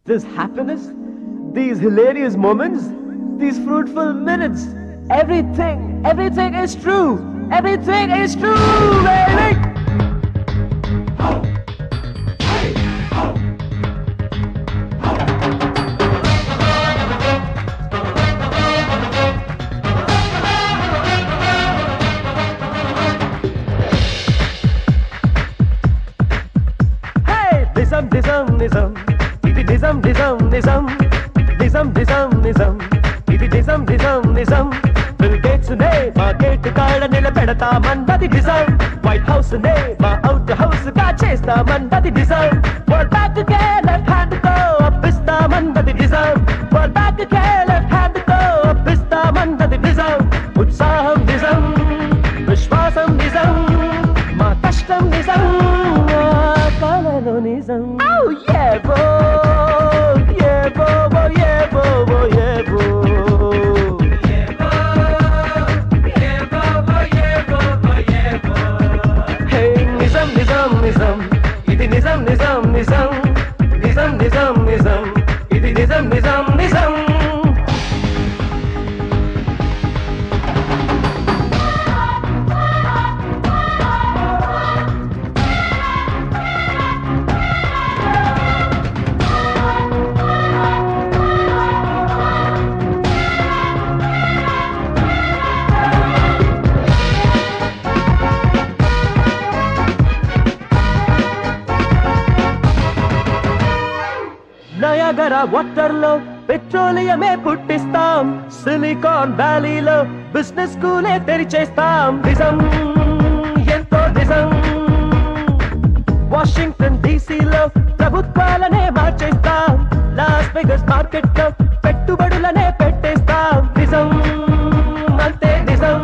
this happiness, these hilarious moments, these fruitful minutes, everything, everything is true. Everything is true, baby. Hey, నిజం నిజం నిజం ఇది నిజం నిజం నిజం నిజం నిజం నిజం ఇది నిజం నిజం నిజం బిల్ గేట్స్ నే మా గేట్ కాడ నిలబెడతామన్నది నిజం వైట్ హౌస్ నే మా అవుట్ హౌస్ గా చేస్తామన్నది నిజం వరల్డ్ బ్యాక్ కే లెఫ్ట్ హ్యాండ్ తో అప్పిస్తామన్నది నిజం వరల్డ్ బ్యాక్ కే లెఫ్ట్ హ్యాండ్ తో అప్పిస్తామన్నది నిజం ఉత్సాహం నిజం విశ్వాసం నిజం మా కష్టం నిజం మా కళలో నిజం Oh yeah, bro. Yeah, bro, bro, yeah, bro, bro, yeah, bro. Hey, నిజం నిజం నిజం ఇది నిజం నిజం నిజం నిజం నిజం నిజం ఇది నిజం నిజం నిజం నయాగర వాటర్ లో పెట్రోలియమే పుట్టిస్తాం సిలికాన్ వ్యాలీలో బిజినెస్ స్కూలే తెరిచేస్తాం నిజం ఎంతో నిజం వాషింగ్టన్ డీసీలో ప్రభుత్వాలనే మార్చేస్తాం లాస్ వెగస్ మార్కెట్ లో పెట్టుబడులనే పెట్టేస్తాం నిజం అంతే నిజం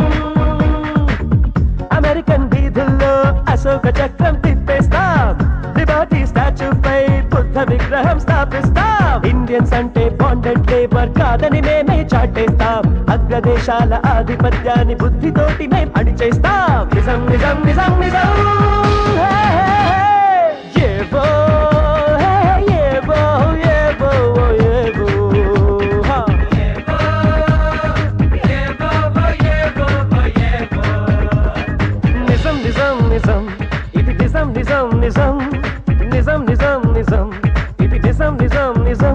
అమెరికన్ వీధుల్లో అశోక చక్రం తిప్పేస్తాం లిబర్టీ స్టాచ్యూ పై బుద్ధ విగ్రహం స్థాపిస్తాం ఇండియన్స్ అంటే బాండెడ్ లేబర్ కాదని మేమే చాటేస్తాం అగ్రదేశాల ఆధిపత్యాన్ని బుద్ధితోటి మేం అణిచేస్తాం నిజం నిజం నిజం నిజం హే, హే, హే. ఏవో, హే, ఏవో, ఏవో, ఏవో, హా. నిజం నిజం నిజం ఇది నిజం నిజం నిజం నిజం నిజం నిజం ఇది నిజం నిజం నిజం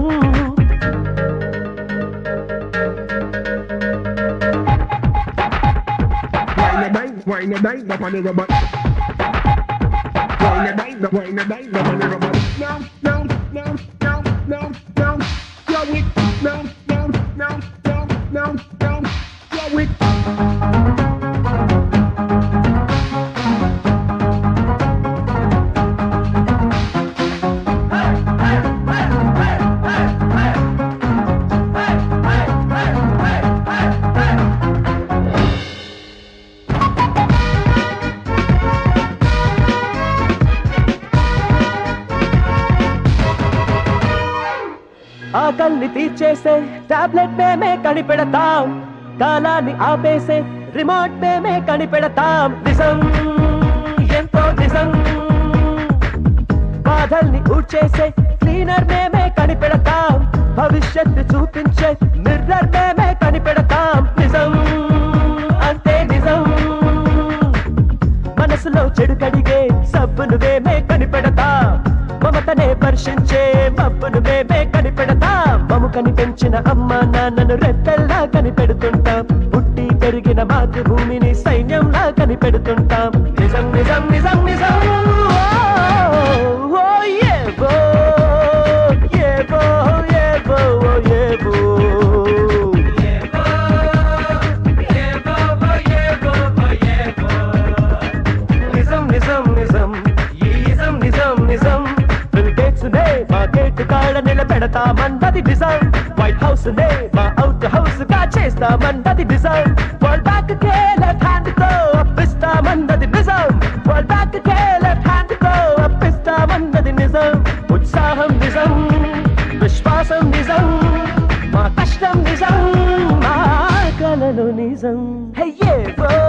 Wine a dine, wine a dine, up on the rubber. Wine a dine, wine a dine, up on the rubber. No, no, no, no, no, no. Yo, it. No, no, no, no, no, no. Yo, it. ఆకలిని తీర్చేసే tablet మేమే కనిపెడతాం కాలాన్ని ఆపేసే remote మేమే కనిపెడతాం నిజం ఎంతో నిజం బాధల్ని ఊడ్చేసే cleaner మేమే కనిపెడతాం భవిష్యత్తు చూపించే మిర్రర్ మేమే కనిపెడతాం నిజం అంతే నిజం మనసులో చెడు కడిగే సబ్బును మేమే కనిపెడతాం మమతనే స్పర్శించే మబ్బును మేమే కనిపెడతాం మము కనిపెంచిన అమ్మ నాన్నను రెక్కల్లా కనిపెడుతుంటాం పుట్టి పెరిగిన మాతృభూమిని సైన్యంలా కనిపెడుతుంటాం నిజం నిజం నిజం నిజం ఓ, ఓ, ఏవో, ఏవో, ఏవో, ఓ, ఏవో. నిజం నిజం నిజం ఈ నిజం నిజం నిజం బిల్ గేట్స్ నే మా గేట్ కాడ నిలబెడతామన్నది నిజం వైట్ హౌస్ నే మా అవుట్ హౌస్ గా చేస్తామన్నది నిజం వరల్డ్ బ్యాక్ కే లెఫ్ట్ హ్యాండ్ తో అప్పిస్తామన్నది నిజం వరల్డ్ బ్యాక్ కే లెఫ్ట్ హ్యాండ్ తో అప్పిస్తామన్నది నిజం ఉత్సాహం నిజం విశ్వాసం నిజం మా కష్టం నిజం మా కలలు నిజం హే ఏవో